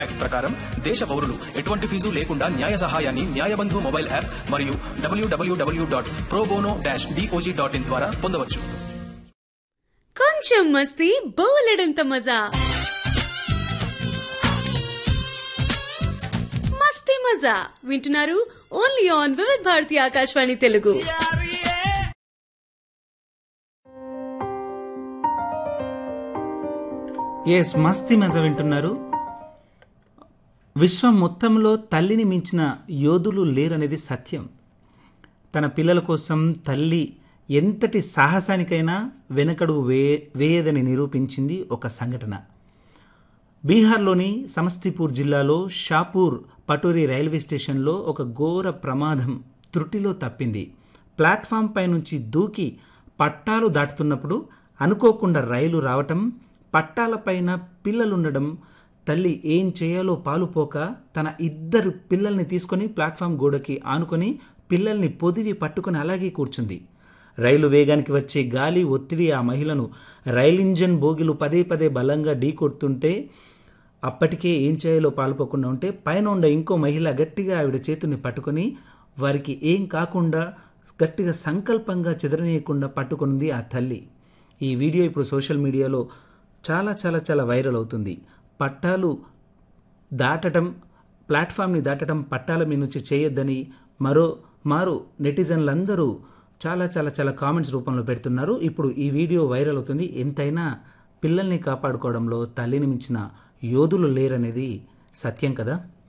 act ప్రకారం దేశ పౌరులు ఎటువంటి ఫీజు లేకుండా న్యాయ సహాయాన్ని న్యాయబంధు మొబైల్ యాప్ మరియు W W W dot pro bono dash D O J dot in ద్వారా పొందవచ్చు కొంచెం మస్తీ బోలెడంత మజా మస్తీ మజా వింటున్నారు ఓన్లీ ఆన్ వివిధ్ భారతి ఆకాశవాణి తెలుగు ఎస్ మస్తి మజ వింటున్నారు విశ్వం మొత్తంలో తల్లిని మించిన యోధులు లేరనేది సత్యం తన పిల్లల కోసం తల్లి ఎంతటి సాహసానికైనా వెనకడుగు వే వేయదని నిరూపించింది ఒక సంఘటన బీహార్లోని సమస్తీపూర్ జిల్లాలో షాపూర్ పటూరి రైల్వే స్టేషన్లో ఒక ఘోర ప్రమాదం త్రుటిలో తప్పింది ప్లాట్ఫామ్ పై నుంచి దూకి పట్టాలు దాటుతున్నప్పుడు అనుకోకుండా రైలు రావటం పట్టాలపైన పిల్లలుండడం తల్లి ఏం చేయాలో పాలుపోక తన ఇద్దరు పిల్లల్ని తీసుకొని ప్లాట్ఫామ్ గోడకి ఆనుకొని పిల్లల్ని పొదివి పట్టుకొని అలాగే కూర్చుంది రైలు వేగానికి వచ్చే గాలి ఒత్తిడి ఆ మహిళను రైలు ఇంజన్ బోగిలు పదే పదే బలంగా ఢీకొడుతుంటే అప్పటికే ఏం చేయాలో పాల్పోకుండా ఉంటే పైన ఉండే ఇంకో మహిళ గట్టిగా ఆవిడ చేతుల్ని పట్టుకొని వారికి ఏం కాకుండా గట్టిగా సంకల్పంగా చెదరనీయకుండా పట్టుకుంది ఆ తల్లి ఈ వీడియో ఇప్పుడు సోషల్ మీడియాలో చాలా చాలా చాలా వైరల్ అవుతుంది పట్టాలు దాటడం ప్లాట్ఫామ్ని దాటడం పట్టాల మీద నుంచి చేయొద్దని మరో మారు నెటిజన్లందరూ చాలా చాలా చాలా కామెంట్స్ రూపంలో పెడుతున్నారు ఇప్పుడు ఈ వీడియో వైరల్ అవుతుంది ఎంతైనా పిల్లల్ని కాపాడుకోవడంలో తల్లిని మించిన యోధులు లేరనేది సత్యం కదా